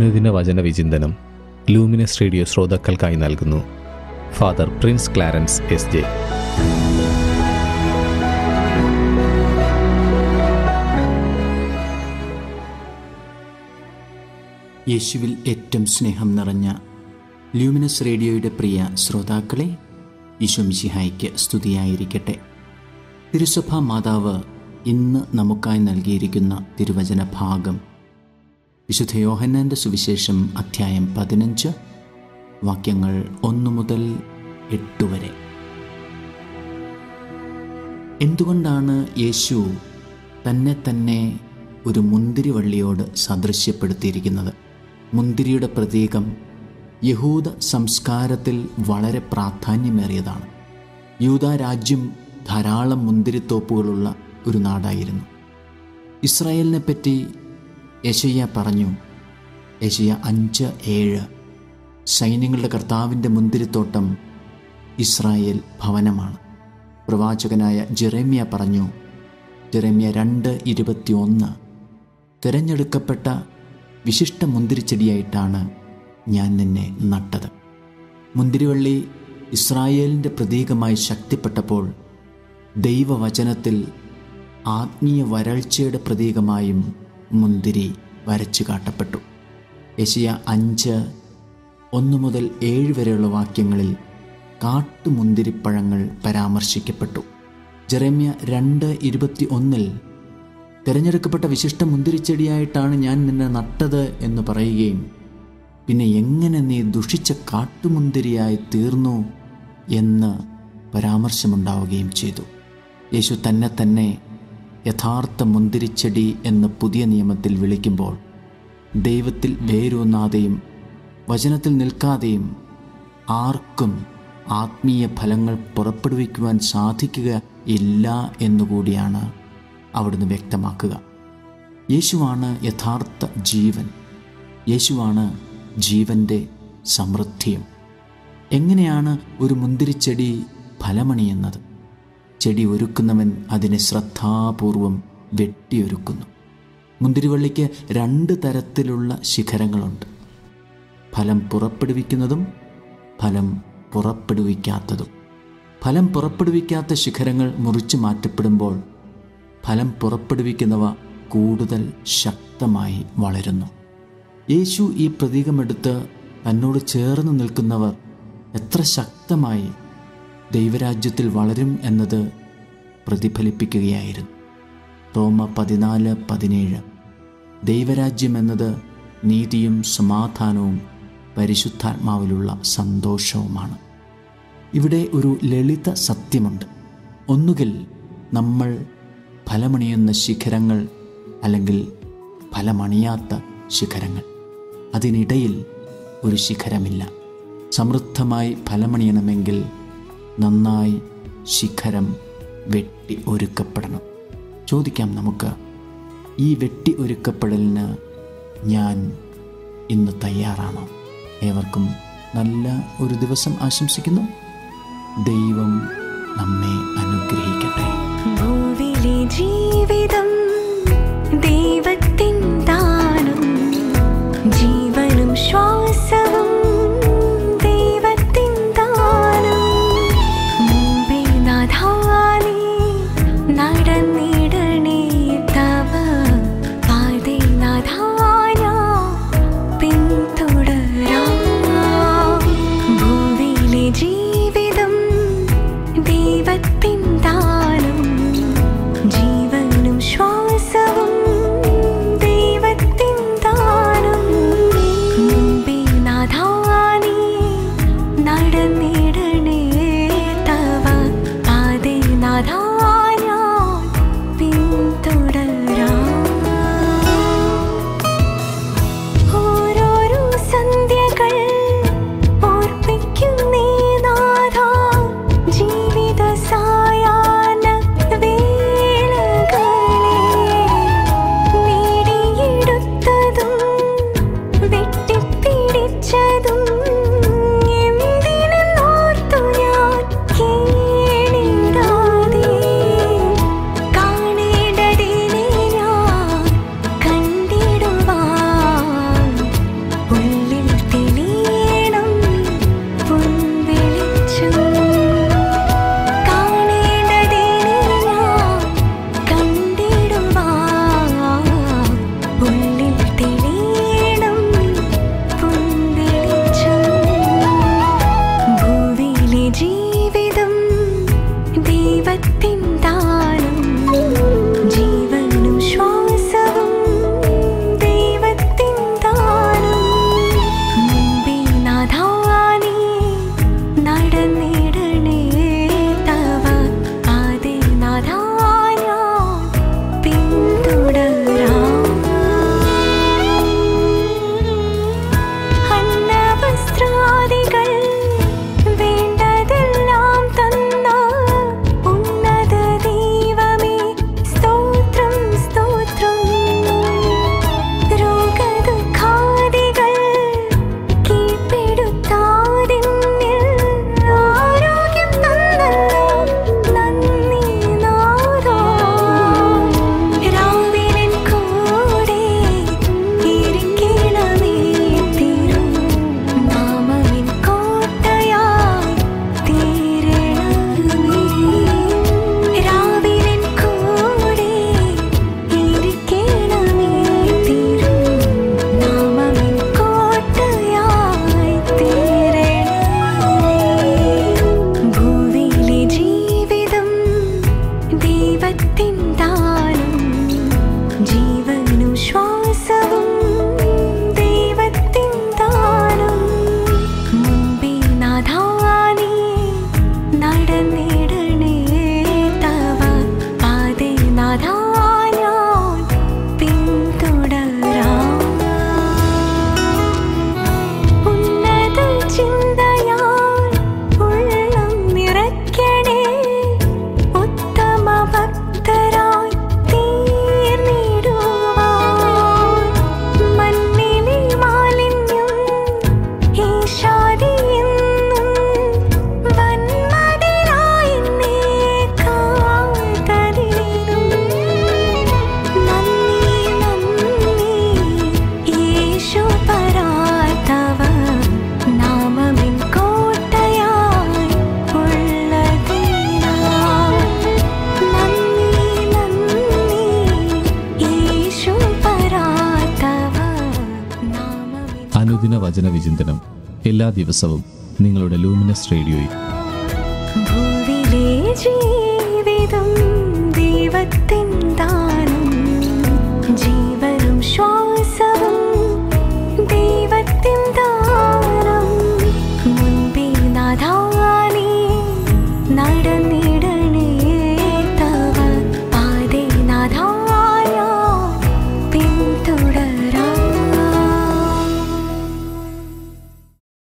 അനുദിന വചന വിചിന്തനം ലൂമിനസ് റേഡിയോ ശ്രോതാക്കൾക്കായി നൽകുന്നു Father Prince Clarence S J യേശുവിൽ ഏറ്റവും സ്നേഹം നിറഞ്ഞ ല്യൂമിനസ് റേഡിയോയുടെ പ്രിയ ശ്രോതാക്കളെ ഈശോമിശിഹായ്ക്ക് സ്തുതിയായിരിക്കട്ടെ തിരുസഭാ മാതാവ് ഇന്ന് നമുക്കായി നൽകിയിരിക്കുന്ന തിരുവചന ഭാഗം വിശുദ്ധ യോഹന്നാൻ്റെ സുവിശേഷം അധ്യായം പതിനഞ്ച് വാക്യങ്ങൾ ഒന്ന് മുതൽ എട്ട് വരെ എന്തുകൊണ്ടാണ് യേശു തന്നെ തന്നെ ഒരു മുന്തിരിവള്ളിയോട് സദൃശ്യപ്പെടുത്തിയിരിക്കുന്നത് മുന്തിരിയുടെ പ്രതീകം യഹൂദ സംസ്കാരത്തിൽ വളരെ പ്രാധാന്യമേറിയതാണ് യൂത രാജ്യം ധാരാളം മുന്തിരിത്തോപ്പുകളുള്ള ഒരു നാടായിരുന്നു ഇസ്രായേലിനെ പറ്റി യശയ്യ പറഞ്ഞു യശയ്യ അഞ്ച് ഏഴ് സൈന്യങ്ങളുടെ കർത്താവിൻ്റെ മുന്തിരിത്തോട്ടം ഇസ്രായേൽ ഭവനമാണ് പ്രവാചകനായ ജെറേമ്യ പറഞ്ഞു ജെറേമ്യ രണ്ട് ഇരുപത്തിയൊന്ന് തിരഞ്ഞെടുക്കപ്പെട്ട വിശിഷ്ട മുന്തിരിച്ചെടിയായിട്ടാണ് ഞാൻ നിന്നെ നട്ടത് മുന്തിരിവള്ളി ഇസ്രായേലിൻ്റെ പ്രതീകമായി ശക്തിപ്പെട്ടപ്പോൾ ദൈവവചനത്തിൽ ആത്മീയ വരൾച്ചയുടെ പ്രതീകമായും മുന്തിരി വരച്ചു കാട്ടപ്പെട്ടു യശയ അഞ്ച് ഒന്ന് മുതൽ ഏഴ് വരെയുള്ള വാക്യങ്ങളിൽ കാട്ടുമുന്തിരിപ്പഴങ്ങൾ പരാമർശിക്കപ്പെട്ടു ജെറമ്യ രണ്ട് ഇരുപത്തി ഒന്നിൽ തിരഞ്ഞെടുക്കപ്പെട്ട വിശിഷ്ട മുന്തിരിച്ചെടിയായിട്ടാണ് ഞാൻ നിന്നെ നട്ടത് എന്ന് പറയുകയും പിന്നെ എങ്ങനെ നീ ദുഷിച്ച കാട്ടുമുന്തിരിയായി തീർന്നു എന്ന് പരാമർശമുണ്ടാവുകയും ചെയ്തു യേശു തന്നെ തന്നെ യഥാർത്ഥ മുന്തിരിച്ചെടി എന്ന് പുതിയ നിയമത്തിൽ വിളിക്കുമ്പോൾ ദൈവത്തിൽ വേരൂന്നാതെയും വചനത്തിൽ നിൽക്കാതെയും ആർക്കും ആത്മീയ ഫലങ്ങൾ പുറപ്പെടുവിക്കുവാൻ സാധിക്കുക ഇല്ല എന്നുകൂടിയാണ് അവിടുന്ന് വ്യക്തമാക്കുക യേശുവാണ് യഥാർത്ഥ ജീവൻ യേശുവാണ് ജീവൻ്റെ സമൃദ്ധിയും എങ്ങനെയാണ് ഒരു മുന്തിരിച്ചെടി ഫലമണിയുന്നത് ചെടി ഒരുക്കുന്നവൻ അതിനെ ശ്രദ്ധാപൂർവം വെട്ടിയൊരുക്കുന്നു മുന്തിരിവള്ളിക്ക് രണ്ട് തരത്തിലുള്ള ശിഖരങ്ങളുണ്ട് ഫലം പുറപ്പെടുവിക്കുന്നതും ഫലം പുറപ്പെടുവിക്കാത്തതും ഫലം പുറപ്പെടുവിക്കാത്ത ശിഖരങ്ങൾ മുറിച്ചു മാറ്റപ്പെടുമ്പോൾ ഫലം പുറപ്പെടുവിക്കുന്നവ കൂടുതൽ ശക്തമായി വളരുന്നു യേശു ഈ പ്രതീകമെടുത്ത് തന്നോട് ചേർന്ന് നിൽക്കുന്നവർ എത്ര ശക്തമായി ദൈവരാജ്യത്തിൽ വളരും എന്നത് പ്രതിഫലിപ്പിക്കുകയായിരുന്നു റോമ പതിനാല് പതിനേഴ് ദൈവരാജ്യം എന്നത് നീതിയും സമാധാനവും പരിശുദ്ധാത്മാവിലുള്ള സന്തോഷവുമാണ് ഇവിടെ ഒരു ലളിത സത്യമുണ്ട് ഒന്നുകിൽ നമ്മൾ ഫലമണിയുന്ന ശിഖരങ്ങൾ അല്ലെങ്കിൽ ഫലമണിയാത്ത ശിഖരങ്ങൾ അതിനിടയിൽ ഒരു ശിഖരമില്ല സമൃദ്ധമായി ഫലമണിയണമെങ്കിൽ നന്നായി ശിഖരം വെട്ടി ഒരുക്കപ്പെടണം ചോദിക്കാം നമുക്ക് ഈ വെട്ടി ഒരുക്കപ്പെടലിന് ഞാൻ ഇന്ന് തയ്യാറാണോ ഏവർക്കും നല്ല ഒരു ദിവസം ആശംസിക്കുന്നു ദൈവം നമ്മെ അനുഗ്രഹിക്കട്ടെ ഭൂവിലെ ജീവിതം ദൈവത്തിൻ ദാനം ജീവനും ശ്വാസവും ദൈവത്തിൻ ദാനം മുമ്പേ നാഥാനേ നടന്നിടണേ തവ പാതേ നാഥാനാ പിന്തുടരാം ഭൂവിലെ ജീവിതം ദൈവത്തിൻ ദാനം ജീവനും ശ്വാ വചന വിചിന്തനം എല്ലാ ദിവസവും നിങ്ങളുടെ ലൂമിനസ് റേഡിയോയിൽ ഭൂവിലെ ജീവ